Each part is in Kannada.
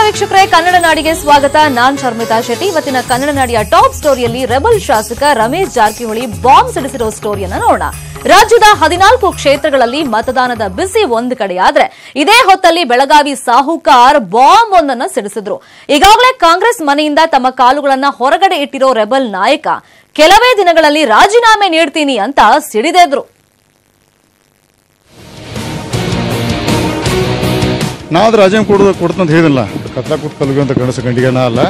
ವೀಕ್ಷಕರೇ ಕನ್ನಡ ನಾಡಿಗೆ ಸ್ವಾಗತ ನಾನ್ ಶರ್ಮಿತಾ ಶೆಟ್ಟಿ ಇವತ್ತಿನ ಕನ್ನಡ ನಾಡಿಯ ಟಾಪ್ ಸ್ಟೋರಿಯಲ್ಲಿ ರೆಬಲ್ ಶಾಸಕ ರಮೇಶ್ ಜಾರಕಿಹೊಳಿ ಬಾಂಬ್ ಸಿಡಿಸಿರೋ ಸ್ಟೋರಿಯನ್ನ ನೋಡೋಣ ರಾಜ್ಯದ ಹದಿನಾಲ್ಕು ಕ್ಷೇತ್ರಗಳಲ್ಲಿ ಮತದಾನದ ಬಿಸಿ ಒಂದು ಕಡೆಯಾದ್ರೆ ಇದೇ ಹೊತ್ತಲ್ಲಿ ಬೆಳಗಾವಿ ಸಾಹುಕಾರ್ ಬಾಂಬ್ ಒಂದನ್ನ ಸಿಡಿಸಿದ್ರು ಈಗಾಗಲೇ ಕಾಂಗ್ರೆಸ್ ಮನೆಯಿಂದ ತಮ್ಮ ಕಾಲುಗಳನ್ನ ಹೊರಗಡೆ ಇಟ್ಟಿರೋ ರೆಬಲ್ ನಾಯಕ ಕೆಲವೇ ದಿನಗಳಲ್ಲಿ ರಾಜೀನಾಮೆ ನೀಡ್ತೀನಿ ಅಂತ ಸಿಡಿದೆದ್ರು ನಾವು ರಾಜೀನಾಮೆ ಕೊಡೋದು ಕೊಡ್ತಂತ ಹೇಳಿದಿಲ್ಲ ಕತ್ಲ ಕೂತ್ ಕಲ್ಗುವಂತ ಗಣಸ ಗಂಡಿಗೆನ ಅಲ್ಲ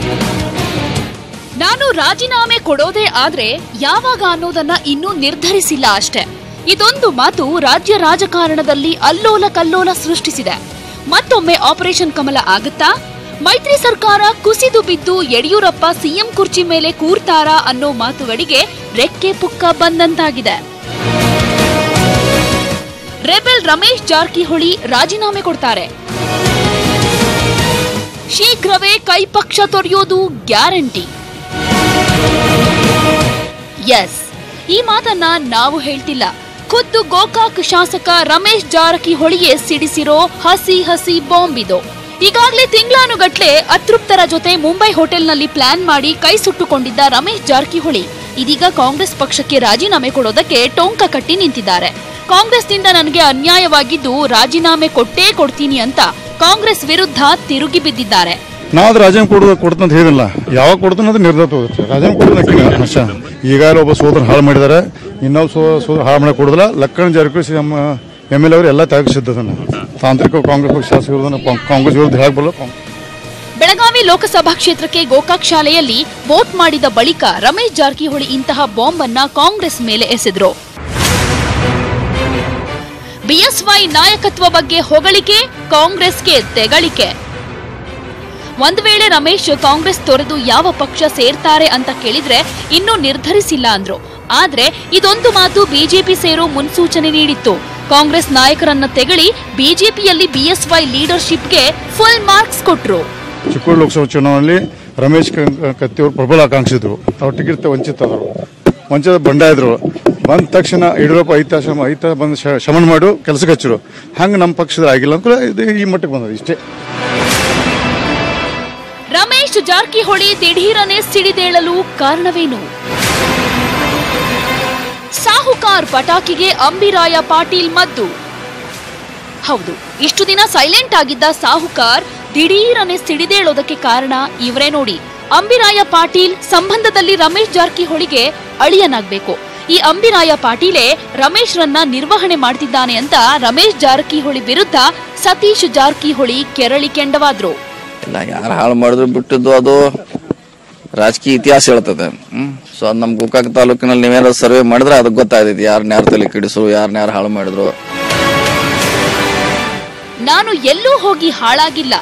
ನಾನು ರಾಜೀನಾಮೆ ಕೊಡೋದೇ ಆದ್ರೆ ಯಾವಾಗ ಅನ್ನೋದನ್ನ ಇನ್ನೂ ನಿರ್ಧರಿಸಿಲ್ಲ ಅಷ್ಟೇ ಇದೊಂದು ಮಾತು ರಾಜ್ಯ ರಾಜಕಾರಣದಲ್ಲಿ ಅಲ್ಲೋಲ ಕಲ್ಲೋಲ ಸೃಷ್ಟಿಸಿದೆ ಮತ್ತೊಮ್ಮೆ ಆಪರೇಷನ್ ಕಮಲ ಆಗುತ್ತಾ ಮೈತ್ರಿ ಸರ್ಕಾರ ಕುಸಿದು ಬಿದ್ದು ಯಡಿಯೂರಪ್ಪ ಸಿಎಂ ಕುರ್ಚಿ ಮೇಲೆ ಕೂರ್ತಾರಾ ಅನ್ನೋ ಮಾತುಗಳಿಗೆ ರೆಕ್ಕೆ ಪುಕ್ಕ ಬಂದಂತಾಗಿದೆ ರೆಬೆಲ್ ರಮೇಶ್ ಜಾರಕಿಹೊಳಿ ರಾಜೀನಾಮೆ ಕೊಡ್ತಾರೆ ಶೀಘ್ರವೇ ಕೈಪಕ್ಷ ತೊರೆಯೋದು ಗ್ಯಾರಂಟಿ ಎಸ್ ಈ ಮಾತನ್ನ ನಾವು ಹೇಳ್ತಿಲ್ಲ ಖುದ್ದು ಗೋಕಾಕ್ ಶಾಸಕ ರಮೇಶ್ ಜಾರಕಿಹೊಳಿಯೇ ಸಿಡಿಸಿರೋ ಹಸಿ ಹಸಿ ಬಾಂಬ್ ಇದು ಈಗಾಗಲೇ ತಿಂಗಳಾನುಗಟ್ಲೆ ಅತೃಪ್ತರ ಜೊತೆ ಮುಂಬೈ ಹೋಟೆಲ್ನಲ್ಲಿ ಪ್ಲಾನ್ ಮಾಡಿ ಕೈ ಸುಟ್ಟುಕೊಂಡಿದ್ದ ರಮೇಶ್ ಜಾರಕಿಹೊಳಿ ಇದೀಗ ಕಾಂಗ್ರೆಸ್ ಪಕ್ಷಕ್ಕೆ ರಾಜೀನಾಮೆ ಕೊಡೋದಕ್ಕೆ ಟೊಂಕ ಕಟ್ಟಿ ನಿಂತಿದ್ದಾರೆ ಕಾಂಗ್ರೆಸ್ನಿಂದ ನನಗೆ ಅನ್ಯಾಯವಾಗಿದ್ದು ರಾಜೀನಾಮೆ ಕೊಟ್ಟೇ ಕೊಡ್ತೀನಿ ಅಂತ ಕಾಂಗ್ರೆಸ್ ವಿರುದ್ಧ ತಿರುಗಿ ಬಿದ್ದಿದ್ದಾರೆ ನಾವು ರಾಜೀನಾಮೆ ಕೊಡೋದು ಕೊಡ್ತಂತ ಹೇಳಿದಿಲ್ಲ ಯಾವಾಗ ಕೊಡ್ತಾನೆ ಅದು ನಿರ್ಧಾರ ತಗೋರುತ್ತೆ ರಾಜೀನಾಮೆ ಕೊಡೋದಕ್ಕೆ ಅಶ ಈಗಾಗಲೇ ಒಬ್ಬ ಸೋದರ ಹಾಳು ಮಾಡಿದ್ದಾರೆ ಇನ್ನೊಬ್ಬ ಸೋ ಸೋದರ ಹಾಳು ಮಾಡಿ ಕೊಡೋದಿಲ್ಲ ಲಕ್ಕಣ ಜಾರಕಿಹೊಳಿ ನಮ್ಮ ಎಮ್ ಎಲ್ ಅವರು ಎಲ್ಲ ತ್ಯಾಗಿಸಿದ್ದದನ್ನು ತಾಂತ್ರಿಕ ಕಾಂಗ್ರೆಸ್ ಪಕ್ಷ ಶಾಸಕರು ವಿರುದ್ಧ ಕಾಂಗ್ರೆಸ್ ವಿರುದ್ಧ ಹೇಳಬಲ್ಲ ಬೆಳಗಾವಿ ಲೋಕಸಭಾ ಕ್ಷೇತ್ರಕ್ಕೆ ಗೋಕಾಕ್ ಶಾಲೆಯಲ್ಲಿ ವೋಟ್ ಮಾಡಿದ ಬಳಿಕ ರಮೇಶ್ ಜಾರಕಿಹೊಳಿ ಇಂತಹ ಬಾಂಬ್ ಅನ್ನ ಕಾಂಗ್ರೆಸ್ ಮೇಲೆ ಎಸೆದ್ರು ಬಿಎಸ್ವೈ ನಾಯಕತ್ವ ಬಗ್ಗೆ ಹೊಗಳಿಕೆ ಕಾಂಗ್ರೆಸ್ಗೆ ತೆಗಳಿಕೆ ಒಂದ್ ವೇಳೆ ರಮೇಶ್ ಕಾಂಗ್ರೆಸ್ ತೊರೆದು ಯಾವ ಪಕ್ಷ ಸೇರ್ತಾರೆ ಅಂತ ಕೇಳಿದ್ರೆ ಇನ್ನೂ ನಿರ್ಧರಿಸಿಲ್ಲ ಅಂದ್ರು ಆದ್ರೆ ಇದೊಂದು ಮಾತು ಬಿಜೆಪಿ ಸೇರೋ ಮುನ್ಸೂಚನೆ ನೀಡಿತ್ತು ಕಾಂಗ್ರೆಸ್ ನಾಯಕರನ್ನ ತೆಗಳಿ ಬಿಜೆಪಿಯಲ್ಲಿ ಬಿಎಸ್ವೈ ಲೀಡರ್ಶಿಪ್ಗೆ ಫುಲ್ ಮಾರ್ಕ್ಸ್ ಕೊಟ್ರು ಚಿಕ್ಕೋಡಿ ಲೋಕಸಭಾ ಚುನಾವಣೆಯಲ್ಲಿ ರಮೇಶ್ ಕ- ಕತ್ತಿಯವರು ಪ್ರಬಲ ಆಕಾಂಕ್ಷಿದ್ರು ಅವ್ರ ಟಿಕೆಟ್ ವಂಚಿತರು ವಂಚಿತ ಬಂಡಾಯಿದ್ರು ಬಂದ ತಕ್ಷಣ ಯಡಿಯೂರಪ್ಪ ಐತ ಶಮ ಐತ ಬಂದು ಶ- ಶಮನ ಮಾಡು ಕೆಲಸಕ್ಕೆ ಹಚ್ಚರು ಹಂಗೆ ನಮ್ಮ ಪಕ್ಷದ ಆಗಿಲ್ಲ ಅಂತ ಇದು ಈ ಮಟ್ಟಕ್ಕೆ ಬಂದದ ಇಷ್ಟೇ ರಮೇಶ್ ಜಾರಕಿಹೊಳಿ ದಿಢೀರನೆ ಸಿಡಿದೇಳಲು ಕಾರಣವೇನು ಸಾಹುಕಾರ್ ಪಟಾಕಿಗೆ ಅಂಬಿರಾಯ ಪಾಟೀಲ್ ಮದ್ದು ಹೌದು ಇಷ್ಟು ದಿನ ಸೈಲೆಂಟ್ ಆಗಿದ್ದ ಸಾಹುಕಾರ್ ದಿಢೀರನೆ ಸಿಡಿದೇಳೋದಕ್ಕೆ ಕಾರಣ ಇವರೇ ನೋಡಿ ಅಂಬಿರಾಯ ಪಾಟೀಲ್ ಸಂಬಂಧದಲ್ಲಿ ರಮೇಶ್ ಜಾರಕಿಹೊಳಿಗೆ ಅಳಿಯನಾಗ್ಬೇಕು ಈ ಅಂಬಿರಾಯ ಪಾಟೀಲೇ ರಮೇಶ್ ರನ್ನ ನಿರ್ವಹಣೆ ಮಾಡ್ತಿದ್ದಾನೆ ಅಂತ ರಮೇಶ್ ಜಾರಕಿಹೊಳಿ ವಿರುದ್ಧ ಸತೀಶ್ ಜಾರಕಿಹೊಳಿ ಕೆರಳಿ ಕೆಂಡವಾದ್ರು ಇಲ್ಲ ಯಾರು ಹಾಳು ಮಾಡಿದ್ರು ಬಿಟ್ಟಿದ್ದು ಅದು ರಾಜಕೀಯ ಇತಿಹಾಸ ಹೇಳ್ತದೆ ಹ್ಮ್ ಸೊ ಅದು ನಮ್ಮ ಗೋಕಾಕ್ ತಾಲೂಕಿನಲ್ಲಿ ನೀವೇನಾದ್ರು ಸರ್ವೆ ಮಾಡಿದ್ರೆ ಅದಕ್ಕೆ ಗೊತ್ತಾಗ್ತೈತಿ ಯಾರನ್ನ ಯಾರು ತಲೆ ಕಿಡಿಸು ಯಾರನ್ನ ಯಾರು ಹಾಳು ಮಾಡಿದ್ರು ನಾನು ಎಲ್ಲೂ ಹೋಗಿ ಹಾಳಾಗಿಲ್ಲ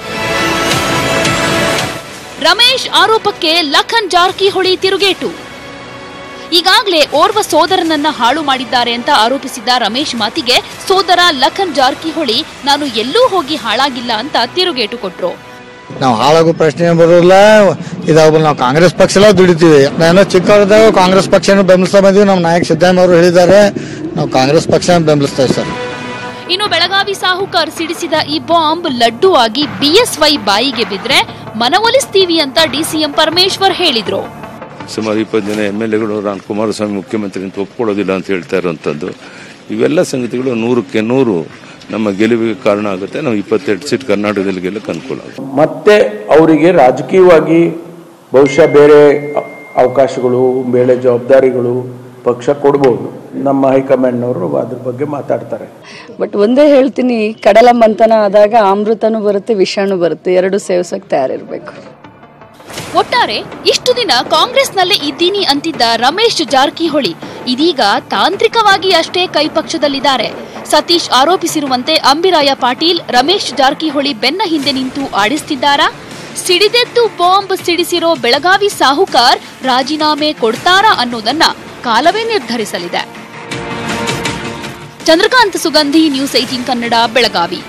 ರಮೇಶ್ ಆರೋಪಕ್ಕೆ ಲಖನ್ ಜಾರಕಿಹೊಳಿ ತಿರುಗೇಟು ಈಗಾಗಲೇ ಓರ್ವ ಸೋದರನನ್ನ ಹಾಳು ಮಾಡಿದ್ದಾರೆ ಅಂತ ಆರೋಪಿಸಿದ್ದ ರಮೇಶ್ ಮಾತಿಗೆ ಸೋದರ ಲಖನ್ ಜಾರಕಿಹೊಳಿ ನಾನು ಎಲ್ಲೂ ಹೋಗಿ ಹಾಳಾಗಿಲ್ಲ ಅಂತ ತಿರುಗೇಟು ಕೊಟ್ರು ನಾವು ಹಾಳಾಗೋ ಪ್ರಶ್ನೆ ಬರೋಲ್ಲ ಇದಾವ ನಾವು ಕಾಂಗ್ರೆಸ್ ಪಕ್ಷ ಎಲ್ಲ ದುಡಿತೀವಿ ನಾನು ಚಿಕ್ಕವರಿದ್ದಾಗ ಕಾಂಗ್ರೆಸ್ ಪಕ್ಷನ ಬೆಂಬಲಿಸ್ತಾ ಬಂದೀವಿ ನಮ್ಮ ನಾಯಕ ಸಿದ್ದರಾಮಯ್ಯ ಅವರು ಹೇಳಿದ್ದಾರೆ ನಾವು ಕಾಂಗ್ರೆಸ್ ಪಕ್ಷ ಬೆಂಬಲಿಸ್ತೇವೆ ಸರ್ ಇನ್ನು ಬೆಳಗಾವಿ ಸಾಹುಕಾರ್ ಸಿಡಿಸಿದ ಈ ಬಾಂಬ್ ಲಡ್ಡು ಆಗಿ ಬಿಎಸ್ವೈ ಬಾಯಿಗೆ ಬಿದ್ರೆ ಮನವೊಲಿಸ್ತೀವಿ ಅಂತ ಡಿಸಿಎಂ ಪರಮೇಶ್ವರ್ ಹೇಳಿದ್ರು ಸುಮಾರು ಇಪ್ಪತ್ತು ಜನ ಎಮ್ ಎಲ್ ಎಗಳು ನಾನು ಕುಮಾರಸ್ವಾಮಿ ಮುಖ್ಯಮಂತ್ರಿ ಅಂತ ಒಪ್ಕೊಳ್ಳೋದಿಲ್ಲ ಅಂತ ಹೇಳ್ತಾ ಇರುವಂಥದ್ದು ಇವೆಲ್ಲ ಸಂಗತಿಗಳು ನೂರಕ್ಕೆ ನೂರು ನಮ್ಮ ಗೆಲುವಿಗೆ ಕಾರಣ ಆಗುತ್ತೆ ನಾವು ಇಪ್ಪತ್ತೆರಡು ಸೀಟ್ ಕರ್ನಾಟಕದಲ್ಲಿ ಗೆಲ್ಲಕ್ಕೆ ಅನುಕೂಲ ಆಗುತ್ತೆ ಮತ್ತೆ ಅವರಿಗೆ ರಾಜಕೀಯವಾಗಿ ಬಹುಶಃ ಬೇರೆ ಅ- ಅವಕಾಶಗಳು ಬೇರೆ ಜವಾಬ್ದಾರಿಗಳು ಪಕ್ಷ ಕೊಡ್ಬೋದು ನಮ್ಮ ಹೈಕಮಾಂಡ್ನವರು ಅದ್ರ ಬಗ್ಗೆ ಮಾತಾಡ್ತಾರೆ ಬಟ್ ಒಂದೇ ಹೇಳ್ತೀನಿ ಕಡಲ ಮಂಥನ ಆದಾಗ ಅಮೃತನೂ ಬರುತ್ತೆ ವಿಷಾಣು ಬರುತ್ತೆ ಎರಡು ಸೇವಿಸಕ್ ತಯಾರಿರ್ಬೇಕು ಒಟ್ಟಾರೆ ಇಷ್ಟು ದಿನ ಕಾಂಗ್ರೆಸ್ನಲ್ಲೇ ಇದ್ದೀನಿ ಅಂತಿದ್ದ ರಮೇಶ್ ಜಾರಕಿಹೊಳಿ ಇದೀಗ ತಾಂತ್ರಿಕವಾಗಿ ಅಷ್ಟೇ ಕೈಪಕ್ಷದಲ್ಲಿದ್ದಾರೆ ಸತೀಶ್ ಆರೋಪಿಸಿರುವಂತೆ ಅಂಬಿರಾಯ ಪಾಟೀಲ್ ರಮೇಶ್ ಜಾರಕಿಹೊಳಿ ಬೆನ್ನ ಹಿಂದೆ ನಿಂತು ಆಡಿಸ್ತಿದ್ದಾರಾ ಸಿಡಿದೆದ್ದು ಬಾಂಬ್ ಸಿಡಿಸಿರೋ ಬೆಳಗಾವಿ ಸಾಹುಕಾರ್ ರಾಜೀನಾಮೆ ಕೊಡ್ತಾರಾ ಅನ್ನೋದನ್ನ ಕಾಲವೇ ನಿರ್ಧರಿಸಲಿದೆ ಚಂದ್ರಕಾಂತ್ ಸುಗಂಧಿ ನ್ಯೂಸ್ ಏಟೀನ್ ಕನ್ನಡ ಬೆಳಗಾವಿ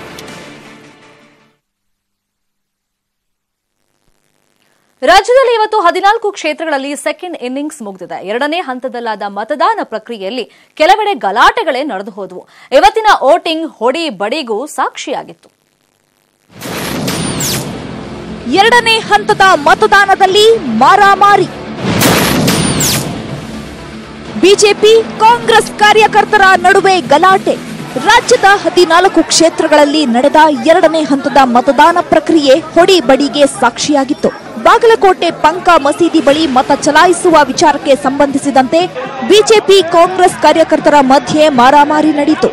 ರಾಜ್ಯದಲ್ಲಿ ಇವತ್ತು ಹದಿನಾಲ್ಕು ಕ್ಷೇತ್ರಗಳಲ್ಲಿ ಸೆಕೆಂಡ್ ಇನ್ನಿಂಗ್ಸ್ ಮುಗಿದಿದೆ ಎರಡನೇ ಹಂತದಲ್ಲಾದ ಮತದಾನ ಪ್ರಕ್ರಿಯೆಯಲ್ಲಿ ಕೆಲವೆಡೆ ಗಲಾಟೆಗಳೇ ನಡೆದು ಹೋದವು ಇವತ್ತಿನ ವೋಟಿಂಗ್ ಹೊಡಿ ಬಡಿಗೂ ಸಾಕ್ಷಿಯಾಗಿತ್ತು ಎರಡನೇ ಹಂತದ ಮತದಾನದಲ್ಲಿ ಮಾರಾಮಾರಿ ಬಿಜೆಪಿ ಕಾಂಗ್ರೆಸ್ ಕಾರ್ಯಕರ್ತರ ನಡುವೆ ಗಲಾಟೆ ರಾಜ್ಯದ ಹದಿನಾಲ್ಕು ಕ್ಷೇತ್ರಗಳಲ್ಲಿ ನಡೆದ ಎರಡನೇ ಹಂತದ ಮತದಾನ ಪ್ರಕ್ರಿಯೆ ಹೊಡಿ ಬಡಿಗೆ ಸಾಕ್ಷಿಯಾಗಿತ್ತು ಬಾಗಲಕೋಟೆ ಪಂಕ ಮಸೀದಿ ಬಳಿ ಮತ ಚಲಾಯಿಸುವ ವಿಚಾರಕ್ಕೆ ಸಂಬಂಧಿಸಿದಂತೆ ಬಿಜೆಪಿ ಕಾಂಗ್ರೆಸ್ ಕಾರ್ಯಕರ್ತರ ಮಧ್ಯೆ ಮಾರಾಮಾರಿ ನಡೆಯಿತು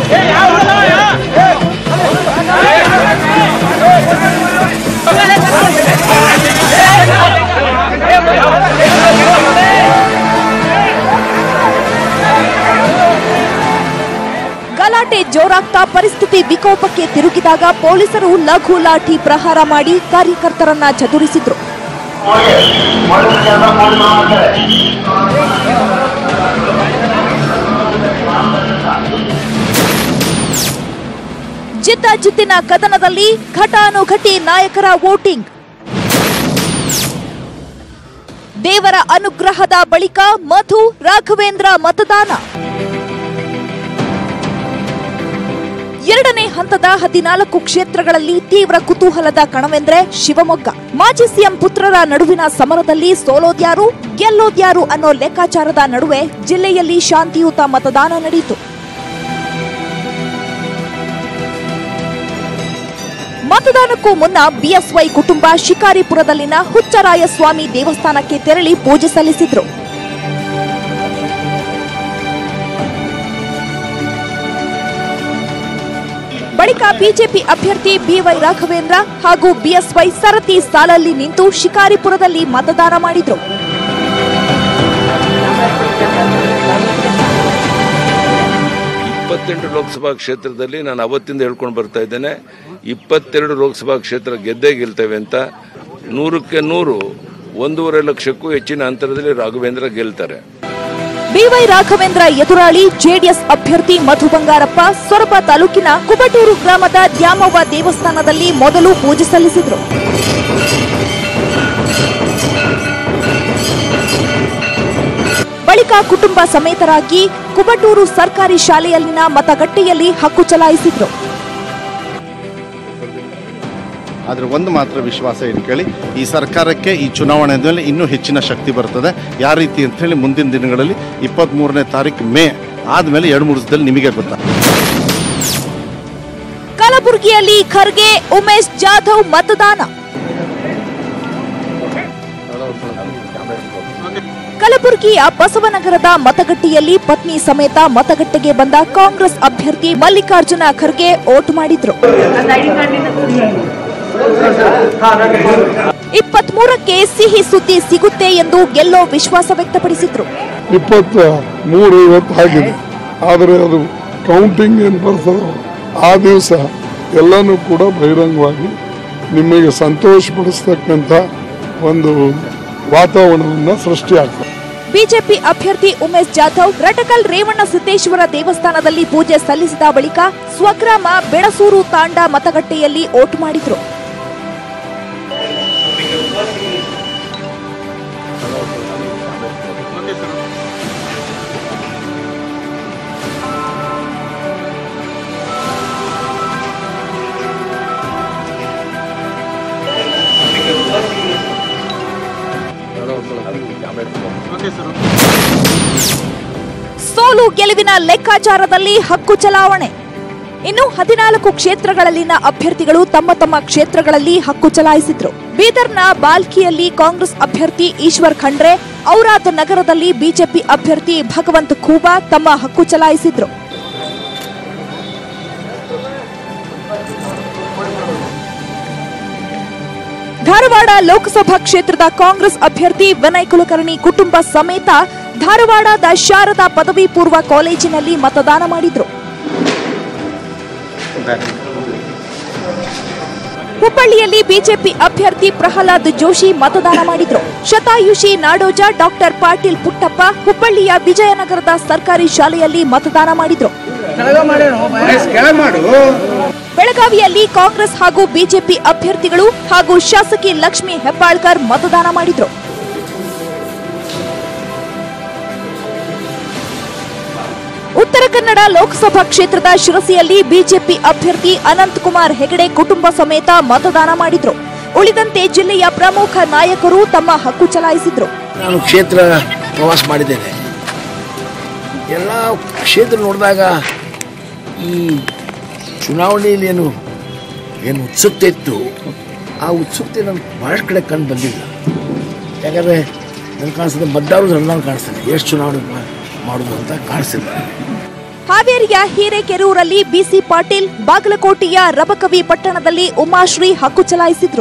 ಗಲಾಟೆ ಜೋರಾಗ್ತಾ ಪರಿಸ್ಥಿತಿ ವಿಕೋಪಕ್ಕೆ ತಿರುಗಿದಾಗ ಪೊಲೀಸರು ಲಘು ಲಾಠಿ ಪ್ರಹಾರ ಮಾಡಿ ಕಾರ್ಯಕರ್ತರನ್ನ ಚದುರಿಸಿದ್ರು ಜಿದ್ದಾಜಿದ್ದಿನ ಕದನದಲ್ಲಿ ಘಟಾನುಘಟಿ ನಾಯಕರ ವೋಟಿಂಗ್ ದೇವರ ಅನುಗ್ರಹದ ಬಳಿಕ ಮಧು ರಾಘವೇಂದ್ರ ಮತದಾನ ಎರಡನೇ ಹಂತದ ಹದಿನಾಲ್ಕು ಕ್ಷೇತ್ರಗಳಲ್ಲಿ ತೀವ್ರ ಕುತೂಹಲದ ಕಣವೆಂದ್ರೆ ಶಿವಮೊಗ್ಗ ಮಾಜಿ ಸಿಎಂ ಪುತ್ರರ ನಡುವಿನ ಸಮರದಲ್ಲಿ ಸೋಲೋದ್ಯಾರು ಗೆಲ್ಲೋದ್ಯಾರು ಅನ್ನೋ ಲೆಕ್ಕಾಚಾರದ ನಡುವೆ ಜಿಲ್ಲೆಯಲ್ಲಿ ಶಾಂತಿಯುತ ಮತದಾನ ನಡೆಯಿತು ಮತದಾನಕ್ಕೂ ಮುನ್ನ ಬಿಎಸ್ವೈ ಕುಟುಂಬ ಶಿಕಾರಿಪುರದಲ್ಲಿನ ಹುಚ್ಚರಾಯಸ್ವಾಮಿ ದೇವಸ್ಥಾನಕ್ಕೆ ತೆರಳಿ ಪೂಜೆ ಸಲ್ಲಿಸಿದ್ರು ಬಳಿಕ ಬಿಜೆಪಿ ಅಭ್ಯರ್ಥಿ ಬಿವೈ ರಾಘವೇಂದ್ರ ಹಾಗೂ ಬಿಎಸ್ವೈ ಸರತಿ ಸಾಲಲ್ಲಿ ನಿಂತು ಶಿಕಾರಿಪುರದಲ್ಲಿ ಮತದಾನ ಮಾಡಿದ್ರು ಇಪ್ಪತ್ತೆಂಟು ಲೋಕಸಭಾ ಕ್ಷೇತ್ರದಲ್ಲಿ ನಾನು ಅವತ್ತಿಂದ ಹೇಳ್ಕೊಂಡು ಬರ್ತಾ ಇದ್ದೇನೆ ಇಪ್ಪತ್ತೆರಡು ಲೋಕಸಭಾ ಕ್ಷೇತ್ರ ಗೆದ್ದೇ ಗೆಲ್ತೇವೆ ಅಂತ ನೂರಕ್ಕೆ ನೂರು ಒಂದೂವರೆ ಲಕ್ಷಕ್ಕೂ ಹೆಚ್ಚಿನ ಅಂತರದಲ್ಲಿ ರಾಘವೇಂದ್ರ ಗೆಲ್ತಾರೆ ಬಿವೈ ರಾಘವೇಂದ್ರ ಎದುರಾಳಿ ಜೆಡಿಎಸ್ ಅಭ್ಯರ್ಥಿ ಮಧು ಬಂಗಾರಪ್ಪ ಸೊರಬ ತಾಲೂಕಿನ ಕುಬಟೂರು ಗ್ರಾಮದ ದ್ಯಾಮವ್ವ ದೇವಸ್ಥಾನದಲ್ಲಿ ಮೊದಲು ಪೂಜೆ ಸಲ್ಲಿಸಿದ್ರು ಬಳಿಕ ಕುಟುಂಬ ಸಮೇತರಾಗಿ ಕುಬಟೂರು ಸರ್ಕಾರಿ ಶಾಲೆಯಲ್ಲಿನ ಮತಗಟ್ಟೆಯಲ್ಲಿ ಹಕ್ಕು ಚಲಾಯಿಸಿದ್ರು ಆದರೆ ಒಂದು ಮಾತ್ರ ವಿಶ್ವಾಸ ಇಟ್ಕೊಳ್ಳಿ ಈ ಸರ್ಕಾರಕ್ಕೆ ಈ ಚುನಾವಣೆ ಮೇಲೆ ಇನ್ನೂ ಹೆಚ್ಚಿನ ಶಕ್ತಿ ಬರ್ತದೆ ಯಾವ ರೀತಿ ಅಂತ ಹೇಳಿ ಮುಂದಿನ ದಿನಗಳಲ್ಲಿ ಇಪ್ಪತ್ತ್ಮೂರನೇ ತಾರೀಕು ಮೇ ಆದಮೇಲೆ ಎರಡು ಮೂರು ದಿವಸದಲ್ಲಿ ನಿಮಗೆ ಗೊತ್ತಾ ಕಲಬುರಗಿಯಲ್ಲಿ ಖರ್ಗೆ ಉಮೇಶ್ ಜಾಧವ್ ಮತದಾನ ಕಲಬುರಗಿಯ ಬಸವನಗರದ ಮತಗಟ್ಟೆಯಲ್ಲಿ ಪತ್ನಿ ಸಮೇತ ಮತಗಟ್ಟೆಗೆ ಬಂದ ಕಾಂಗ್ರೆಸ್ ಅಭ್ಯರ್ಥಿ ಮಲ್ಲಿಕಾರ್ಜುನ ಖರ್ಗೆ ಓಟ್ ಮಾಡಿದ್ರು ಇಪ್ಪತ್ಮೂರಕ್ಕೆ ಸಿಹಿ ಸುದ್ದಿ ಸಿಗುತ್ತೆ ಎಂದು ಗೆಲ್ಲೋ ವಿಶ್ವಾಸ ವ್ಯಕ್ತಪಡಿಸಿದ್ರು ಇಪ್ಪತ್ತ ಮೂರು ಇವತ್ತು ಆಗಿದೆ ಆದರೆ ಅದು ಕೌಂಟಿಂಗ್ ಏನು ಬರ್ತದೋ ಆ ದಿವಸ ಎಲ್ಲನೂ ಕೂಡ ಬಹಿರಂಗವಾಗಿ ನಿಮಗೆ ಸಂತೋಷಪಡಿಸ್ತಕ್ಕಂಥ ಒಂದು ವಾತಾವರಣವನ್ನು ಸೃಷ್ಟಿಯಾಗ್ತದೆ ಬಿಜೆಪಿ ಅಭ್ಯರ್ಥಿ ಉಮೇಶ್ ಜಾಧವ್ ರಟಕಲ್ ರೇವಣ್ಣ ಸಿದ್ದೇಶ್ವರ ದೇವಸ್ಥಾನದಲ್ಲಿ ಪೂಜೆ ಸಲ್ಲಿಸಿದ ಬಳಿಕ ಸ್ವಗ್ರಾಮ ಬೆಳಸೂರು ತಾಂಡ ಮತಗಟ್ಟೆಯಲ್ಲಿ ಓಟ್ ಮಾಡಿದ್ರು ಸೋಲು ಗೆಲುವಿನ ಲೆಕ್ಕಾಚಾರದಲ್ಲಿ ಹಕ್ಕು ಚಲಾವಣೆ ಇನ್ನು ಹದಿನಾಲ್ಕು ಕ್ಷೇತ್ರಗಳಲ್ಲಿನ ಅಭ್ಯರ್ಥಿಗಳು ತಮ್ಮ ತಮ್ಮ ಕ್ಷೇತ್ರಗಳಲ್ಲಿ ಹಕ್ಕು ಚಲಾಯಿಸಿದ್ರು ಬೀದರ್ನ ಬಾಲ್ಕಿಯಲ್ಲಿ ಕಾಂಗ್ರೆಸ್ ಅಭ್ಯರ್ಥಿ ಈಶ್ವರ್ ಖಂಡ್ರೆ ಔರಾದ್ ನಗರದಲ್ಲಿ ಬಿಜೆಪಿ ಅಭ್ಯರ್ಥಿ ಭಗವಂತ್ ಖೂಬಾ ತಮ್ಮ ಹಕ್ಕು ಚಲಾಯಿಸಿದ್ರು ಧಾರವಾಡ ಲೋಕಸಭಾ ಕ್ಷೇತ್ರದ ಕಾಂಗ್ರೆಸ್ ಅಭ್ಯರ್ಥಿ ವಿನಯ್ ಕುಲಕರ್ಣಿ ಕುಟುಂಬ ಸಮೇತ ಧಾರವಾಡದ ಶಾರದಾ ಪದವಿ ಪೂರ್ವ ಕಾಲೇಜಿನಲ್ಲಿ ಮತದಾನ ಮಾಡಿದ್ರು ಹುಬ್ಬಳ್ಳಿಯಲ್ಲಿ ಬಿಜೆಪಿ ಅಭ್ಯರ್ಥಿ ಪ್ರಹ್ಲಾದ್ ಜೋಶಿ ಮತದಾನ ಮಾಡಿದ್ರು ಶತಾಯುಷಿ ನಾಡೋಜ ಡಾಕ್ಟರ್ ಪಾಟೀಲ್ ಪುಟ್ಟಪ್ಪ ಹುಬ್ಬಳ್ಳಿಯ ವಿಜಯನಗರದ ಸರ್ಕಾರಿ ಶಾಲೆಯಲ್ಲಿ ಮತದಾನ ಮಾಡಿದ್ರು ಬೆಳಗಾವಿಯಲ್ಲಿ ಕಾಂಗ್ರೆಸ್ ಹಾಗೂ ಬಿಜೆಪಿ ಅಭ್ಯರ್ಥಿಗಳು ಹಾಗೂ ಶಾಸಕಿ ಲಕ್ಷ್ಮಿ ಹೆಬ್ಬಾಳ್ಕರ್ ಮತದಾನ ಮಾಡಿದ್ರು ಉತ್ತರ ಕನ್ನಡ ಲೋಕಸಭಾ ಕ್ಷೇತ್ರದ ಶಿರಸಿಯಲ್ಲಿ ಬಿಜೆಪಿ ಅಭ್ಯರ್ಥಿ ಅನಂತ್ ಕುಮಾರ್ ಹೆಗಡೆ ಕುಟುಂಬ ಸಮೇತ ಮತದಾನ ಮಾಡಿದ್ರು ಉಳಿದಂತೆ ಜಿಲ್ಲೆಯ ಪ್ರಮುಖ ನಾಯಕರು ತಮ್ಮ ಹಕ್ಕು ಚಲಾಯಿಸಿದ್ರು ನಾನು ಕ್ಷೇತ್ರ ಪ್ರವಾಸ ಮಾಡಿದ್ದೇನೆ ಎಲ್ಲ ಕ್ಷೇತ್ರ ನೋಡಿದಾಗ ಈ ಚುನಾವಣೆಯಲ್ಲಿ ಏನು ಏನು ಉತ್ಸುಕತೆ ಇತ್ತು ಆ ಉತ್ಸುಕತೆ ನನಗೆ ಭಾಳಷ್ಟು ಕಡೆ ಕಂಡು ಬಂದಿಲ್ಲ ಯಾಕಂದರೆ ನನಗೆ ಕಾಣಿಸ್ತದೆ ಮತದಾರರು ನನ್ನ ಕಾಣಿಸ್ತದೆ ಎಷ್ಟು ಚುನಾವಣೆ ಮಾ- ಮಾಡೋದು ಅಂತ ಕಾಣಿಸ್ತಿಲ್ಲ ಹಾವೇರಿಯ ಹಿರೇಕೆರೂರಲ್ಲಿ ಬಿಸಿ ಪಾಟೀಲ್ ಬಾಗಲಕೋಟೆಯ ರಬಕವಿ ಪಟ್ಟಣದಲ್ಲಿ ಉಮಾಶ್ರೀ ಹಕ್ಕು ಚಲಾಯಿಸಿದ್ರು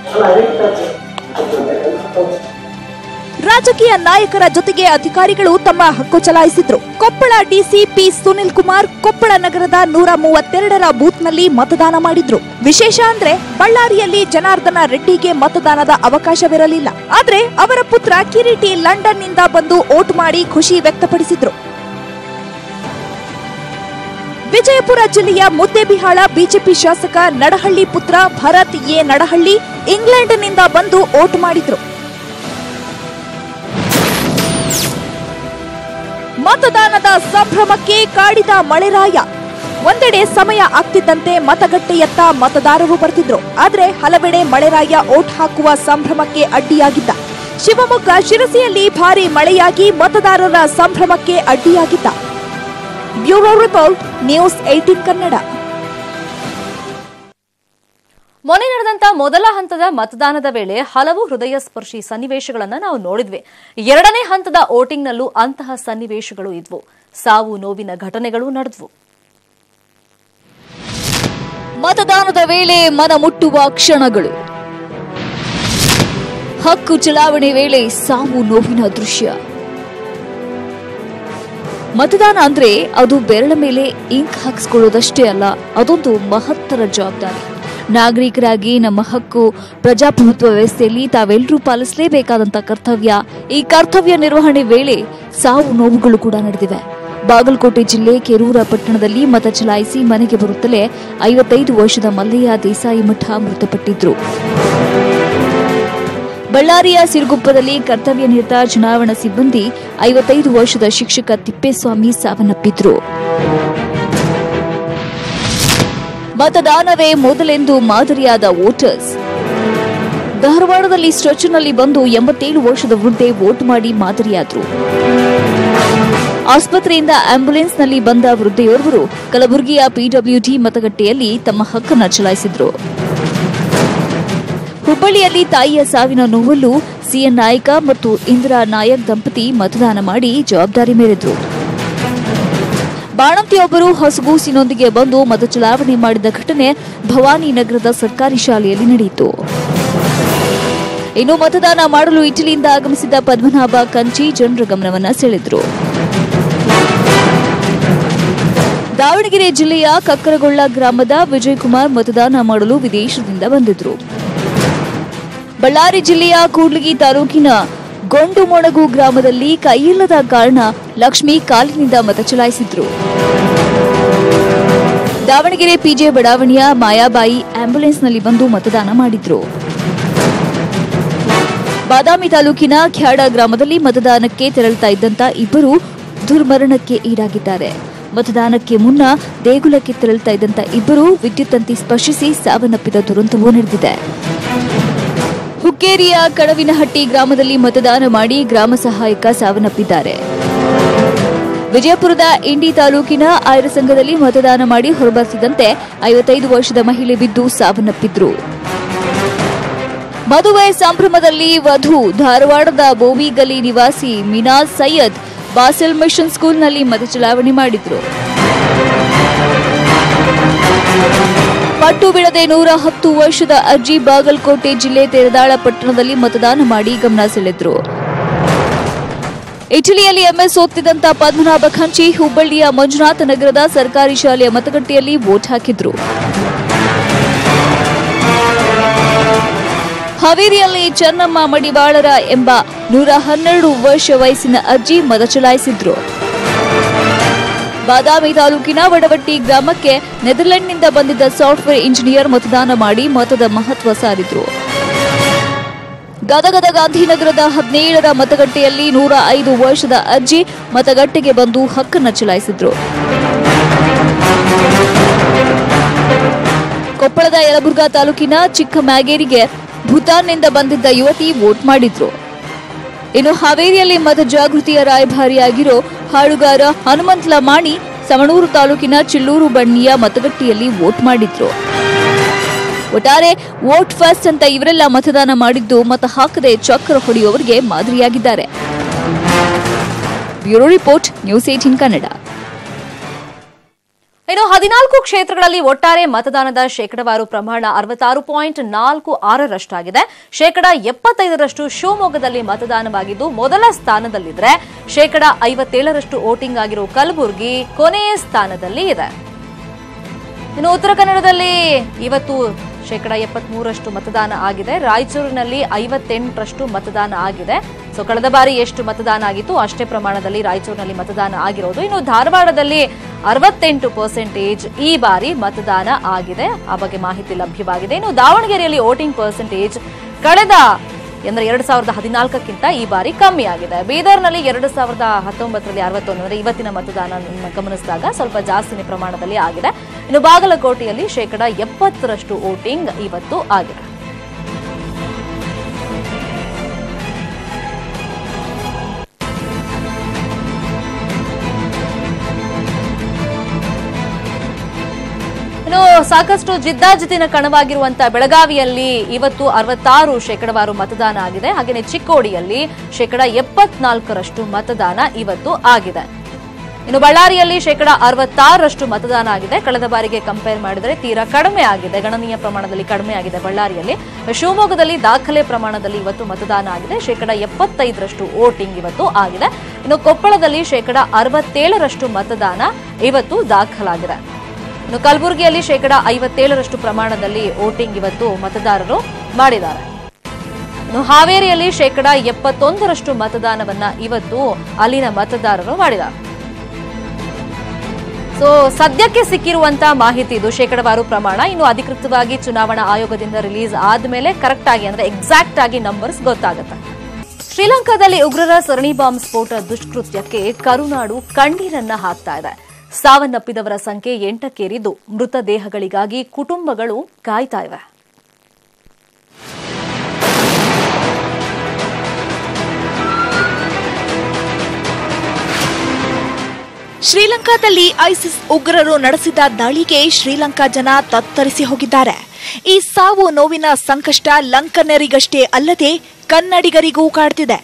ರಾಜಕೀಯ ನಾಯಕರ ಜೊತೆಗೆ ಅಧಿಕಾರಿಗಳು ತಮ್ಮ ಹಕ್ಕು ಚಲಾಯಿಸಿದ್ರು ಕೊಪ್ಪಳ ಡಿಸಿ ಪಿ ಸುನಿಲ್ ಕುಮಾರ್ ಕೊಪ್ಪಳ ನಗರದ ನೂರ ಮೂವತ್ತೆರಡರ ಬೂತ್ನಲ್ಲಿ ಮತದಾನ ಮಾಡಿದ್ರು ವಿಶೇಷ ಅಂದ್ರೆ ಬಳ್ಳಾರಿಯಲ್ಲಿ ಜನಾರ್ದನ ರೆಡ್ಡಿಗೆ ಮತದಾನದ ಅವಕಾಶವಿರಲಿಲ್ಲ ಆದ್ರೆ ಅವರ ಪುತ್ರ ಕಿರೀಟಿ ಲಂಡನ್ನಿಂದ ಬಂದು ಓಟ್ ಮಾಡಿ ಖುಷಿ ವ್ಯಕ್ತಪಡಿಸಿದ್ರು ವಿಜಯಪುರ ಜಿಲ್ಲೆಯ ಮುದ್ದೇಬಿಹಾಳ ಬಿಜೆಪಿ ಶಾಸಕ ನಡಹಳ್ಳಿ ಪುತ್ರ ಭರತ್ ಎ ನಡಹಳ್ಳಿ ಇಂಗ್ಲೆಂಡ್ನಿಂದ ಬಂದು ಓಟ್ ಮಾಡಿದ್ರು ಮತದಾನದ ಸಂಭ್ರಮಕ್ಕೆ ಕಾಡಿದ ಮಳೆರಾಯ ಒಂದೆಡೆ ಸಮಯ ಆಗ್ತಿದ್ದಂತೆ ಮತಗಟ್ಟೆಯತ್ತ ಮತದಾರರು ಬರ್ತಿದ್ರು ಆದ್ರೆ ಹಲವೆಡೆ ಮಳೆರಾಯ ಓಟ್ ಹಾಕುವ ಸಂಭ್ರಮಕ್ಕೆ ಅಡ್ಡಿಯಾಗಿದ್ದ ಶಿವಮೊಗ್ಗ ಶಿರಸಿಯಲ್ಲಿ ಭಾರಿ ಮಳೆಯಾಗಿ ಮತದಾರರ ಸಂಭ್ರಮಕ್ಕೆ ಅಡ್ಡಿಯಾಗಿದ್ದ bureau report news eighteen Kannada ಮೊನ್ನೆ ನಡೆದಂತ ಮೊದಲ ಹಂತದ ಮತದಾನದ ವೇಳೆ ಹಲವು ಹೃದಯ ಸ್ಪರ್ಶಿ ಸನ್ನಿವೇಶಗಳನ್ನ ನಾವು ನೋಡಿದ್ವಿ ಎರಡನೇ ಹಂತದ ವೋಟಿಂಗ್ನಲ್ಲೂ ಅಂತಹ ಸನ್ನಿವೇಶಗಳು ಇದ್ವು ಸಾವು ನೋವಿನ ಘಟನೆಗಳು ನಡೆದ್ವು ಮತದಾನದ ವೇಳೆ ಮನ ಮುಟ್ಟುವ ಕ್ಷಣಗಳು ಹಕ್ಕು ಚಲಾವಣೆ ವೇಳೆ ಸಾವು ನೋವಿನ ದೃಶ್ಯ ಮತದಾನ ಅಂದ್ರೆ ಅದು ಬೆರಳ ಮೇಲೆ ಇಂಕ್ ಹಾಕಿಸ್ಕೊಳ್ಳೋದಷ್ಟೇ ಅಲ್ಲ ಅದೊಂದು ಮಹತ್ತರ ಜವಾಬ್ದಾರಿ ನಾಗರಿಕರಾಗಿ ನಮ್ಮ ಹಕ್ಕು ಪ್ರಜಾಪ್ರಭುತ್ವ ವ್ಯವಸ್ಥೆಯಲ್ಲಿ ತಾವೆಲ್ಲರೂ ಪಾಲಿಸಲೇಬೇಕಾದಂತ ಕರ್ತವ್ಯ ಈ ಕರ್ತವ್ಯ ನಿರ್ವಹಣೆ ವೇಳೆ ಸಾವು ನೋವುಗಳು ಕೂಡ ನಡೆದಿವೆ ಬಾಗಲಕೋಟೆ ಜಿಲ್ಲೆ ಕೆರೂರ ಪಟ್ಟಣದಲ್ಲಿ ಮತ ಚಲಾಯಿಸಿ ಮನೆಗೆ ಬರುತ್ತಲೇ ಐವತ್ತೈದು ವರ್ಷದ ಮಲ್ಲಯ್ಯ ದೇಸಾಯಿ ಮಠ ಮೃತಪಟ್ಟಿದ್ರು ಬಳ್ಳಾರಿಯ ಸಿರುಗುಪ್ಪದಲ್ಲಿ ಕರ್ತವ್ಯ ನಿರತ ಚುನಾವಣಾ ಸಿಬ್ಬಂದಿ ಐವತ್ತೈದು ವರ್ಷದ ಶಿಕ್ಷಕ ತಿಪ್ಪೇಸ್ವಾಮಿ ಸಾವನ್ನಪ್ಪಿದ್ರು ಮತದಾನವೇ ಮೊದಲೆಂದು ಮಾದರಿಯಾದ ವೋಟರ್ಸ್ ಧಾರವಾಡದಲ್ಲಿ ಸ್ಟ್ರೆಚರ್ನಲ್ಲಿ ಬಂದು ಎಂಬತ್ತೇಳು ವರ್ಷದ ವೃದ್ಧೆ ವೋಟ್ ಮಾಡಿ ಮಾದರಿಯಾದ್ರು ಆಸ್ಪತ್ರೆಯಿಂದ ಆಂಬ್ಯುಲೆನ್ಸ್ನಲ್ಲಿ ಬಂದ ವೃದ್ಧೆಯೋರ್ವರು ಕಲಬುರಗಿಯ ಪಿಡಬ್ಲ್ಯೂಡಿ ಮತಗಟ್ಟೆಯಲ್ಲಿ ತಮ್ಮ ಹಕ್ಕನ್ನು ಚಲಾಯಿಸಿದ್ರು ಹುಬ್ಬಳ್ಳಿಯಲ್ಲಿ ತಾಯಿಯ ಸಾವಿನ ನೋವಲ್ಲೂ ಸಿಎನ್ ನಾಯಕ ಮತ್ತು ಇಂದಿರಾ ನಾಯಕ್ ದಂಪತಿ ಮತದಾನ ಮಾಡಿ ಜವಾಬ್ದಾರಿ ಮೇರೆದ್ರು ಬಾಣಂತಿಯೊಬ್ಬರು ಹೊಸಗೂಸಿನೊಂದಿಗೆ ಬಂದು ಮತ ಚಲಾವಣೆ ಮಾಡಿದ ಘಟನೆ ಭವಾನಿ ನಗರದ ಸರ್ಕಾರಿ ಶಾಲೆಯಲ್ಲಿ ನಡೆಯಿತು ಇನ್ನು ಮತದಾನ ಮಾಡಲು ಇಟಲಿಯಿಂದ ಆಗಮಿಸಿದ ಪದ್ಮನಾಭ ಕಂಚಿ ಜನರ ಗಮನವನ್ನ ಸೆಳೆದ್ರು ದಾವಣಗೆರೆ ಜಿಲ್ಲೆಯ ಕಕ್ಕರಗೊಳ್ಳ ಗ್ರಾಮದ ವಿಜಯಕುಮಾರ್ ಮತದಾನ ಮಾಡಲು ವಿದೇಶದಿಂದ ಬಂದಿದ್ರು ಬಳ್ಳಾರಿ ಜಿಲ್ಲೆಯ ಕೂಡ್ಲಿಗಿ ತಾಲೂಕಿನ ಗೊಂಡುಮೊಣಗು ಗ್ರಾಮದಲ್ಲಿ ಕೈಯಿಲ್ಲದ ಕಾರಣ ಲಕ್ಷ್ಮಿ ಕಾಲಿನಿಂದ ಮತ ಚಲಾಯಿಸಿದ್ರು ದಾವಣಗೆರೆ ಪಿಜೆ ಬಡಾವಣೆಯ ಮಾಯಾಬಾಯಿ ಆಂಬ್ಯುಲೆನ್ಸ್ನಲ್ಲಿ ಬಂದು ಮತದಾನ ಮಾಡಿದ್ರು ಬಾದಾಮಿ ತಾಲೂಕಿನ ಖ್ಯಾಡ ಗ್ರಾಮದಲ್ಲಿ ಮತದಾನಕ್ಕೆ ತೆರಳುತ್ತಾ ಇದ್ದಂತ ಇಬ್ಬರು ದುರ್ಮರಣಕ್ಕೆ ಈಡಾಗಿದ್ದಾರೆ ಮತದಾನಕ್ಕೆ ಮುನ್ನ ದೇಗುಲಕ್ಕೆ ತೆರಳುತ್ತಾ ಇದ್ದಂತ ಇಬ್ಬರು ವಿದ್ಯುತ್ ತಂತಿ ಸ್ಪರ್ಶಿಸಿ ಸಾವನ್ನಪ್ಪಿದ ದುರಂತವೂ ನಡೆದಿದೆ ಹುಕ್ಕೇರಿಯ ಕಡವಿನಹಟ್ಟಿ ಗ್ರಾಮದಲ್ಲಿ ಮತದಾನ ಮಾಡಿ ಗ್ರಾಮ ಸಹಾಯಕ ಸಾವನ್ನಪ್ಪಿದ್ದಾರೆ ವಿಜಯಪುರದ ಇಂಡಿ ತಾಲೂಕಿನ ಆಯ್ರ ಸಂಘದಲ್ಲಿ ಮತದಾನ ಮಾಡಿ ಹೊರಬರ್ತಿದ್ದಂತೆ ಐವತ್ತೈದು ವರ್ಷದ ಮಹಿಳೆ ಬಿದ್ದು ಸಾವನ್ನಪ್ಪಿದ್ರು ಮದುವೆ ಸಂಭ್ರಮದಲ್ಲಿ ವಧು ಧಾರವಾಡದ ಬೋವಿಗಲಿ ನಿವಾಸಿ ಮಿನಾಜ್ ಸೈಯದ್ ಬಾಸೆಲ್ ಮಿಷನ್ ಸ್ಕೂಲ್ನಲ್ಲಿ ಮತ ಚಲಾವಣೆ ಮಾಡಿದ್ರು ಪಟ್ಟು ಬಿಡದೆ ನೂರ ಹತ್ತು ವರ್ಷದ ಅಜ್ಜಿ ಬಾಗಲಕೋಟೆ ಜಿಲ್ಲೆ ತೆರದಾಳ ಪಟ್ಟಣದಲ್ಲಿ ಮತದಾನ ಮಾಡಿ ಗಮನ ಸೆಳೆದ್ರು ಇಟಲಿಯಲ್ಲಿ ಎಂಎಸ್ ಓದ್ತಿದ್ದಂತ ಪದ್ಮನಾಭ ಖಂಚಿ ಹುಬ್ಬಳ್ಳಿಯ ಮಂಜುನಾಥ ನಗರದ ಸರ್ಕಾರಿ ಶಾಲೆಯ ಮತಗಟ್ಟೆಯಲ್ಲಿ ವೋಟ್ ಹಾಕಿದ್ರು ಹಾವೇರಿಯಲ್ಲಿ ಚೆನ್ನಮ್ಮ ಮಡಿವಾಳರ ಎಂಬ ನೂರ ಹನ್ನೆರಡು ವರ್ಷ ವಯಸ್ಸಿನ ಅಜ್ಜಿ ಮತ ಚಲಾಯಿಸಿದ್ರು ಬಾದಾಮಿ ತಾಲೂಕಿನ ವಡವಟ್ಟಿ ಗ್ರಾಮಕ್ಕೆ ನೆದರ್ಲೆಂಡ್ನಿಂದ ಬಂದಿದ್ದ ಸಾಫ್ಟ್ವೇರ್ ಇಂಜಿನಿಯರ್ ಮತದಾನ ಮಾಡಿ ಮತದ ಮಹತ್ವ ಸಾರಿದ್ರು ಗದಗದ ಗಾಂಧಿನಗರದ ಹದಿನೇಳರ ಮತಗಟ್ಟೆಯಲ್ಲಿ ನೂರ ಐದು ವರ್ಷದ ಅಜ್ಜಿ ಮತಗಟ್ಟೆಗೆ ಬಂದು ಹಕ್ಕನ್ನು ಚಲಾಯಿಸಿದ್ರು ಕೊಪ್ಪಳದ ಯಲಬುರ್ಗಾ ತಾಲೂಕಿನ ಚಿಕ್ಕ ಮ್ಯಾಗೇರಿಗೆ ಭೂತಾನ್ನಿಂದ ಬಂದಿದ್ದ ಯುವತಿ ವೋಟ್ ಮಾಡಿದ್ರು ಇನ್ನು ಹಾವೇರಿಯಲ್ಲಿ ಮತ ಜಾಗೃತಿಯ ರಾಯಭಾರಿಯಾಗಿರೋ ಹಾಡುಗಾರ ಹನುಮಂತ್ ಲಮಾಣಿ ಸವಣೂರು ತಾಲೂಕಿನ ಚಿಲ್ಲೂರು ಬಣ್ಣಿಯ ಮತಗಟ್ಟೆಯಲ್ಲಿ ವೋಟ್ ಮಾಡಿದ್ರು ಒಟ್ಟಾರೆ ವೋಟ್ ಫಸ್ಟ್ ಅಂತ ಇವರೆಲ್ಲ ಮತದಾನ ಮಾಡಿದ್ದು ಮತ ಹಾಕದೆ ಚಕ್ರ ಹೊಡೆಯುವವರಿಗೆ ಮಾದರಿಯಾಗಿದ್ದಾರೆ bureau report news eighteen Kannada ಇನ್ನು ಹದಿನಾಲ್ಕು ಕ್ಷೇತ್ರಗಳಲ್ಲಿ ಒಟ್ಟಾರೆ ಮತದಾನದ ಶೇಕಡವಾರು ಪ್ರಮಾಣ ಅರವತ್ತಾರು ಪಾಯಿಂಟ್ ನಾಲ್ಕು ಆರರಷ್ಟಾಗಿದೆ ಶೇಕಡ ಎಪ್ಪತ್ತೈದರಷ್ಟು ಶಿವಮೊಗ್ಗದಲ್ಲಿ ಮತದಾನವಾಗಿದ್ದು ಮೊದಲ ಸ್ಥಾನದಲ್ಲಿದ್ರೆ ಶೇಕಡ ಐವತ್ತೇಳರಷ್ಟು ವೋಟಿಂಗ್ ಆಗಿರೋ ಕಲಬುರಗಿ ಕೊನೆಯ ಸ್ಥಾನದಲ್ಲಿ ಇದೆ ಇನ್ನು ಉತ್ತರ ಕನ್ನಡದಲ್ಲಿ ಇವತ್ತು ಶೇಕಡ ಎಪ್ಪತ್ಮೂರಷ್ಟು ಮತದಾನ ಆಗಿದೆ ರಾಯಚೂರಿನಲ್ಲಿ ಐವತ್ತೆಂಟರಷ್ಟು ಮತದಾನ ಆಗಿದೆ ಸೊ ಕಳೆದ ಬಾರಿ ಎಷ್ಟು ಮತದಾನ ಆಗಿತ್ತು ಅಷ್ಟೇ ಪ್ರಮಾಣದಲ್ಲಿ ರಾಯಚೂರಿನಲ್ಲಿ ಮತದಾನ ಆಗಿರೋದು ಇನ್ನು ಧಾರವಾಡದಲ್ಲಿ ಅರವತ್ತೆಂಟು ಪರ್ಸೆಂಟೇಜ್ ಈ ಬಾರಿ ಮತದಾನ ಆಗಿದೆ ಆ ಬಗ್ಗೆ ಮಾಹಿತಿ ಲಭ್ಯವಾಗಿದೆ ಇನ್ನು ದಾವಣಗೆರೆಯಲ್ಲಿ ವೋಟಿಂಗ್ ಪರ್ಸೆಂಟೇಜ್ ಕಳೆದ ಅಂದ್ರೆ ಎರಡ್ ಸಾವಿರದ ಹದಿನಾಲ್ಕಕ್ಕಿಂತ ಈ ಬಾರಿ ಕಮ್ಮಿ ಆಗಿದೆ ಬೀದರ್ನಲ್ಲಿ ಎರಡು ಸಾವಿರದ ಹತ್ತೊಂಬತ್ತರಲ್ಲಿ ಅರವತ್ತೊಂದು ಅಂದ್ರೆ ಇವತ್ತಿನ ಮತದಾನ ಗಮನಿಸಿದಾಗ ಸ್ವಲ್ಪ ಜಾಸ್ತಿನೇ ಪ್ರಮಾಣದಲ್ಲಿ ಆಗಿದೆ ಇನ್ನು ಬಾಗಲಕೋಟೆಯಲ್ಲಿ ಶೇಕಡ ಎಪ್ಪತ್ತರಷ್ಟು ವೋಟಿಂಗ್ ಇವತ್ತು ಆಗಿದೆ ಇನ್ನು ಸಾಕಷ್ಟು ಜಿದ್ದಾಜಿದ್ದಿನ ಕಣವಾಗಿರುವಂತ ಬೆಳಗಾವಿಯಲ್ಲಿ ಇವತ್ತು ಅರವತ್ತಾರು ಶೇಕಡವಾರು ಮತದಾನ ಆಗಿದೆ ಹಾಗೆಯೇ ಚಿಕ್ಕೋಡಿಯಲ್ಲಿ ಶೇಕಡ ಎಪ್ಪತ್ನಾಲ್ಕರಷ್ಟು ಮತದಾನ ಇವತ್ತು ಆಗಿದೆ ಇನ್ನು ಬಳ್ಳಾರಿಯಲ್ಲಿ ಶೇಕಡ ಅರವತ್ತಾರರಷ್ಟು ಮತದಾನ ಆಗಿದೆ ಕಳೆದ ಬಾರಿಗೆ ಕಂಪೇರ್ ಮಾಡಿದರೆ ತೀರಾ ಕಡಿಮೆ ಆಗಿದೆ ಗಣನೀಯ ಪ್ರಮಾಣದಲ್ಲಿ ಕಡಿಮೆ ಆಗಿದೆ ಬಳ್ಳಾರಿಯಲ್ಲಿ ಶಿವಮೊಗ್ಗದಲ್ಲಿ ದಾಖಲೆ ಪ್ರಮಾಣದಲ್ಲಿ ಇವತ್ತು ಮತದಾನ ಆಗಿದೆ ಶೇಕಡ ಎಪ್ಪತ್ತೈದರಷ್ಟು ವೋಟಿಂಗ್ ಇವತ್ತು ಆಗಿದೆ ಇನ್ನು ಕೊಪ್ಪಳದಲ್ಲಿ ಶೇಕಡ ಅರವತ್ತೇಳರಷ್ಟು ಮತದಾನ ಇವತ್ತು ದಾಖಲಾಗಿದೆ ಇನ್ನು ಕಲಬುರಗಿಯಲ್ಲಿ ಶೇಕಡ ಐವತ್ತೇಳರಷ್ಟು ಪ್ರಮಾಣದಲ್ಲಿ ವೋಟಿಂಗ್ ಇವತ್ತು ಮತದಾರರು ಮಾಡಿದ್ದಾರೆ ಇನ್ನು ಹಾವೇರಿಯಲ್ಲಿ ಶೇಕಡ ಎಪ್ಪತ್ತೊಂದರಷ್ಟು ಮತದಾನವನ್ನ ಇವತ್ತು ಅಲ್ಲಿನ ಮತದಾರರು ಮಾಡಿದ್ದಾರೆ ಸೊ ಸದ್ಯಕ್ಕೆ ಸಿಕ್ಕಿರುವಂತಹ ಮಾಹಿತಿ ಇದು ಶೇಕಡವಾರು ಪ್ರಮಾಣ ಇನ್ನು ಅಧಿಕೃತವಾಗಿ ಚುನಾವಣಾ ಆಯೋಗದಿಂದ ರಿಲೀಸ್ ಆದ್ಮೇಲೆ ಕರೆಕ್ಟ್ ಆಗಿ ಅಂದ್ರೆ ಎಕ್ಸಾಕ್ಟ್ ಆಗಿ ನಂಬರ್ಸ್ ಗೊತ್ತಾಗುತ್ತೆ ಶ್ರೀಲಂಕಾದಲ್ಲಿ ಉಗ್ರರ ಸರಣಿ ಬಾಂಬ್ ಸ್ಫೋಟ ದುಷ್ಕೃತ್ಯಕ್ಕೆ ಕರುನಾಡು ಕಣ್ಣೀರನ್ನ ಹಾಕ್ತಾ ಇದೆ ಸಾವನ್ನಪ್ಪಿದವರ ಸಂಖ್ಯೆ ಎಂಟಕ್ಕೇರಿದ್ದು ಮೃತದೇಹಗಳಿಗಾಗಿ ಕುಟುಂಬಗಳು ಕಾಯ್ತಾ ಇವೆ ಶ್ರೀಲಂಕಾದಲ್ಲಿ ಐಸಿಸ್ ಉಗ್ರರು ನಡೆಸಿದ ದಾಳಿಗೆ ಶ್ರೀಲಂಕಾ ಜನ ತತ್ತರಿಸಿ ಹೋಗಿದ್ದಾರೆ ಈ ಸಾವು ನೋವಿನ ಸಂಕಷ್ಟ ಲಂಕನ್ನರಿಗಷ್ಟೇ ಅಲ್ಲದೆ ಕನ್ನಡಿಗರಿಗೂ ಕಾಡ್ತಿದೆ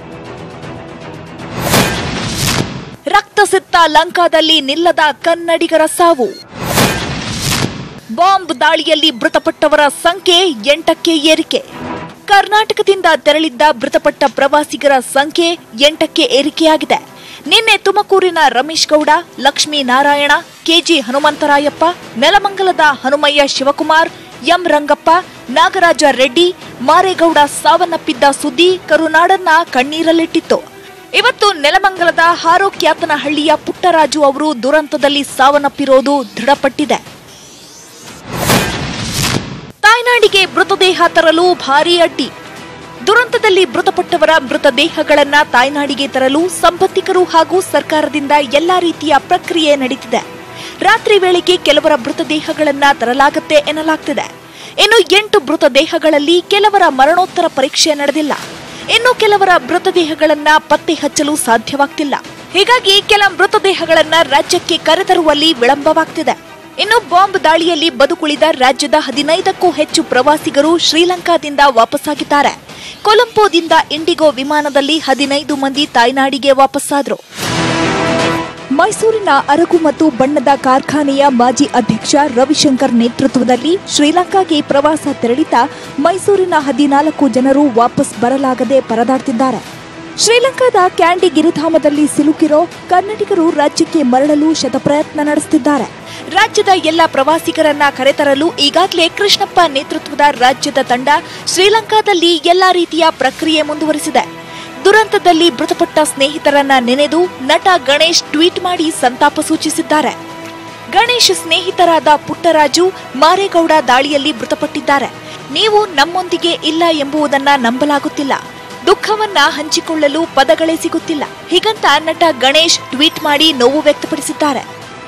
ರಕ್ತಸಿತ್ತ ಲಂಕಾದಲ್ಲಿ ನಿಲ್ಲದ ಕನ್ನಡಿಗರ ಸಾವು ಬಾಂಬ್ ದಾಳಿಯಲ್ಲಿ ಮೃತಪಟ್ಟವರ ಸಂಖ್ಯೆ ಎಂಟಕ್ಕೆ ಏರಿಕೆ ಕರ್ನಾಟಕದಿಂದ ತೆರಳಿದ್ದ ಮೃತಪಟ್ಟ ಪ್ರವಾಸಿಗರ ಸಂಖ್ಯೆ ಎಂಟಕ್ಕೆ ಏರಿಕೆಯಾಗಿದೆ ನಿನ್ನೆ ತುಮಕೂರಿನ ರಮೇಶ್ ಗೌಡ ಲಕ್ಷ್ಮೀ ನಾರಾಯಣ ಕೆಜಿ ಹನುಮಂತರಾಯಪ್ಪ ನೆಲಮಂಗಲದ ಹನುಮಯ್ಯ ಶಿವಕುಮಾರ್ ಎಂ ರಂಗಪ್ಪ ನಾಗರಾಜ ರೆಡ್ಡಿ ಮಾರೇಗೌಡ ಸಾವನ್ನಪ್ಪಿದ್ದ ಸುದ್ದಿ ಕರುನಾಡನ್ನ ಕಣ್ಣೀರಲ್ಲಿಟ್ಟಿತ್ತು ಇವತ್ತು ನೆಲಮಂಗಲದ ಹಾರೋಕ್ಯಾತನಹಳ್ಳಿಯ ಪುಟ್ಟರಾಜು ಅವರು ದುರಂತದಲ್ಲಿ ಸಾವನ್ನಪ್ಪಿರೋದು ದೃಢಪಟ್ಟಿದೆ ತಾಯ್ನಾಡಿಗೆ ಮೃತದೇಹ ತರಲು ಭಾರೀ ಅಡ್ಡಿ ದುರಂತದಲ್ಲಿ ಮೃತಪಟ್ಟವರ ಮೃತದೇಹಗಳನ್ನ ತಾಯ್ನಾಡಿಗೆ ತರಲು ಸಂಬಂಧಿಕರು ಹಾಗೂ ಸರ್ಕಾರದಿಂದ ಎಲ್ಲಾ ರೀತಿಯ ಪ್ರಕ್ರಿಯೆ ನಡೀತಿದೆ ರಾತ್ರಿ ವೇಳೆಗೆ ಕೆಲವರ ಮೃತದೇಹಗಳನ್ನ ತರಲಾಗುತ್ತೆ ಎನ್ನಲಾಗ್ತಿದೆ ಇನ್ನು ಎಂಟು ಮೃತದೇಹಗಳಲ್ಲಿ ಕೆಲವರ ಮರಣೋತ್ತರ ಪರೀಕ್ಷೆ ನಡೆದಿಲ್ಲ ಇನ್ನು ಕೆಲವರ ಮೃತದೇಹಗಳನ್ನ ಪತ್ತೆ ಹಚ್ಚಲು ಸಾಧ್ಯವಾಗ್ತಿಲ್ಲ ಹೀಗಾಗಿ ಕೆಲ ಮೃತದೇಹಗಳನ್ನ ರಾಜ್ಯಕ್ಕೆ ಕರೆತರುವಲ್ಲಿ ವಿಳಂಬವಾಗ್ತಿದೆ ಇನ್ನು ಬಾಂಬ್ ದಾಳಿಯಲ್ಲಿ ಬದುಕುಳಿದ ರಾಜ್ಯದ ಹದಿನೈದಕ್ಕೂ ಹೆಚ್ಚು ಪ್ರವಾಸಿಗರು ಶ್ರೀಲಂಕಾದಿಂದ ವಾಪಸ್ಸಾಗಿದ್ದಾರೆ ಕೊಲಂಬೋದಿಂದ ಇಂಡಿಗೋ ವಿಮಾನದಲ್ಲಿ ಹದಿನೈದು ಮಂದಿ ತಾಯ್ನಾಡಿಗೆ ವಾಪಸ್ಸಾದ್ರು ಮೈಸೂರಿನ ಅರಗು ಮತ್ತು ಬಣ್ಣದ ಕಾರ್ಖಾನೆಯ ಮಾಜಿ ಅಧ್ಯಕ್ಷ ರವಿಶಂಕರ್ ನೇತೃತ್ವದಲ್ಲಿ ಶ್ರೀಲಂಕಾಗೆ ಪ್ರವಾಸ ತೆರಳಿದ್ದ ಮೈಸೂರಿನ ಹದಿನಾಲ್ಕು ಜನರು ವಾಪಸ್ ಬರಲಾಗದೆ ಪರದಾಡ್ತಿದ್ದಾರೆ ಶ್ರೀಲಂಕಾದ ಕ್ಯಾಂಡಿ ಗಿರಿಧಾಮದಲ್ಲಿ ಸಿಲುಕಿರೋ ಕನ್ನಡಿಗರು ರಾಜ್ಯಕ್ಕೆ ಮರಳಲು ಶತಪ್ರಯತ್ನ ನಡೆಸುತ್ತಿದ್ದಾರೆ ರಾಜ್ಯದ ಎಲ್ಲ ಪ್ರವಾಸಿಗರನ್ನ ಕರೆತರಲು ಈಗಾಗಲೇ ಕೃಷ್ಣಪ್ಪ ನೇತೃತ್ವದ ರಾಜ್ಯದ ತಂಡ ಶ್ರೀಲಂಕಾದಲ್ಲಿ ಎಲ್ಲಾ ರೀತಿಯ ಪ್ರಕ್ರಿಯೆ ಮುಂದುವರಿಸಿದೆ ದುರಂತದಲ್ಲಿ ಮೃತಪಟ್ಟ ಸ್ನೇಹಿತರನ್ನ ನೆನೆದು ನಟ ಗಣೇಶ್ ಟ್ವೀಟ್ ಮಾಡಿ ಸಂತಾಪ ಸೂಚಿಸಿದ್ದಾರೆ ಗಣೇಶ್ ಸ್ನೇಹಿತರಾದ ಪುಟ್ಟರಾಜು ಮಾರೇಗೌಡ ದಾಳಿಯಲ್ಲಿ ಮೃತಪಟ್ಟಿದ್ದಾರೆ ನೀವು ನಮ್ಮೊಂದಿಗೆ ಇಲ್ಲ ಎಂಬುದನ್ನ ನಂಬಲಾಗುತ್ತಿಲ್ಲ ದುಃಖವನ್ನ ಹಂಚಿಕೊಳ್ಳಲು ಪದಗಳೇ ಸಿಗುತ್ತಿಲ್ಲ ಹೀಗಂತ ನಟ ಗಣೇಶ್ ಟ್ವೀಟ್ ಮಾಡಿ ನೋವು ವ್ಯಕ್ತಪಡಿಸಿದ್ದಾರೆ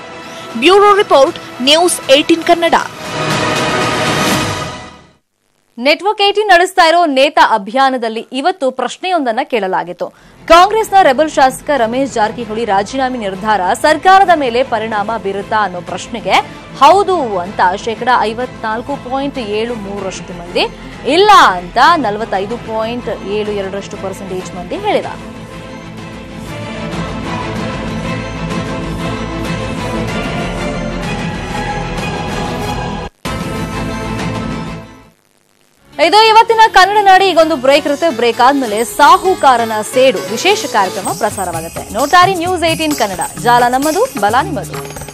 bureau report news eighteen Kannada network eighteen ನಡೆಸ್ತಾ ಇರೋ ನೇತಾ ಅಭಿಯಾನದಲ್ಲಿ ಇವತ್ತು ಪ್ರಶ್ನೆಯೊಂದನ್ನ ಕೇಳಲಾಗಿತ್ತು ಕಾಂಗ್ರೆಸ್ನ ರೆಬಲ್ ಶಾಸಕ ರಮೇಶ್ ಜಾರಕಿಹೊಳಿ ರಾಜೀನಾಮೆ ನಿರ್ಧಾರ ಸರ್ಕಾರದ ಮೇಲೆ ಪರಿಣಾಮ ಬೀರುತ್ತಾ ಅನ್ನೋ ಪ್ರಶ್ನೆಗೆ ಹೌದು ಅಂತ ಶೇಕಡ ಐವತ್ನಾಲ್ಕು ಪಾಯಿಂಟ್ ಏಳು ಮೂರರಷ್ಟು ಮಂದಿ ಇಲ್ಲ ಅಂತ ನಲವತ್ತೈದು ಪಾಯಿಂಟ್ ಏಳು ಎರಡರಷ್ಟು ಪರ್ಸೆಂಟೇಜ್ ಮಂದಿ ಹೇಳಿದ್ದಾರೆ ಇದು ಇವತ್ತಿನ ಕನ್ನಡ ನಾಡಿ ಈಗೊಂದು ಬ್ರೇಕ್ ಇರುತ್ತೆ ಬ್ರೇಕ್ ಆದ್ಮೇಲೆ ಸಾಹುಕಾರನ ಸೇಡು ವಿಶೇಷ ಕಾರ್ಯಕ್ರಮ ಪ್ರಸಾರವಾಗುತ್ತೆ ನೋಟಾರಿ ನ್ಯೂಸ್ ಏಟೀನ್ ಕನ್ನಡ ಜಾಲ ನಮ್ಮದು ಬಲ ನಿಮ್ಮದು